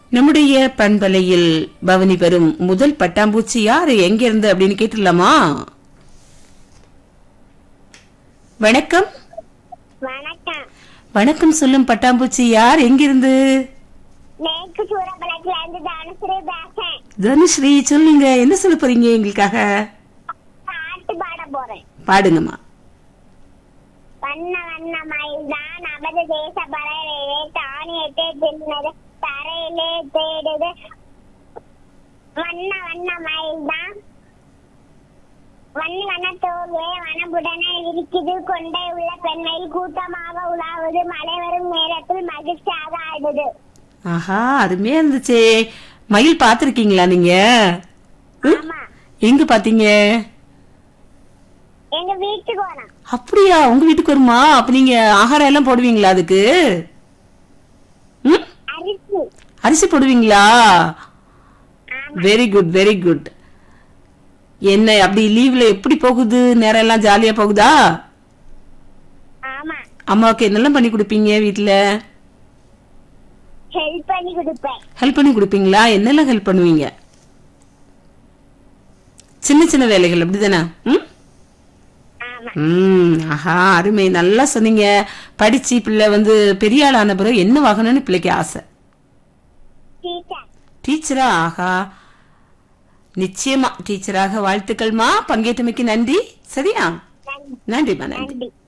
நம்முடைய பண்பலையில் பவனி பெறும் முதல் பட்டாம்பூச்சி யாரு எங்க இருந்து அப்படின்னு கேட்டுடலாமா வணக்கம் வணக்கம் வணக்கம் சொல்லும் பட்டாம்பூச்சி யார் எங்கிருந்து மேற்கு சூரபலத்துல இருந்து தனுஸ்ரீ பேசேன் தனுஸ்ரீ சொல்லுங்க என்ன சொல்ல போறீங்க எங்களுக்காக பாட்டு பாட போறேன் பாடுங்கம்மா வண்ண வண்ண மயில்தான் நமது தேச பறவையிலே தானியத்தை தின்னது தரையிலே தேடுது வண்ண வண்ண மயில்தான் வண்ண வண்ண தோகே வனப்புடனே இருக்குது கொண்டை உள்ள பெண்மயில் கூட்டமாக உலாவுது மழை வரும் நேரத்தில் மகிழ்ச்சியாக ஆடுது ஆஹா அருமையா இருந்துச்சே மயில் பாத்திருக்கீங்களா நீங்க ம்? ஆமா எங்க பாத்தீங்க எங்க வீட்டுக்கு போனோம் அப்படியா உங்க வீட்டுக்கு வருமா அப்ப நீங்க ஆகாரம் எல்லாம் போடுவீங்களா அதுக்கு ம்? அரிசி அரிசி போடுவீங்களா ஆமா வெரி குட் வெரி குட் என்ன அப்படி லீவ்ல எப்படி போகுது நேரம் எல்லாம் ஜாலியா போகுதா ஆமா அம்மாவுக்கு என்னெல்லாம் பண்ணி கொடுப்பீங்க வீட்ல ஹெல்ப் பண்ணி கொடுப்பேன் ஹெல்ப் பண்ணி கொடுப்பீங்களா என்னெல்லாம் ஹெல்ப் பண்ணுவீங்க சின்ன சின்ன வேலைகள் அப்படிதானே ம் ஆமா ம் ஆஹா அருமை நல்லா சொன்னீங்க படிச்சு பிள்ளை வந்து பெரிய ஆளான பிறகு என்ன வாங்கணும்னு பிள்ளைக்கு ஆசை டீச்சர் டீச்சரா ஆஹா நிச்சயமா டீச்சராக வாழ்த்துக்கள்மா பங்கேற்றமைக்கு நன்றி சரியா நன்றி நன்றிம்மா நன்றி நன்றி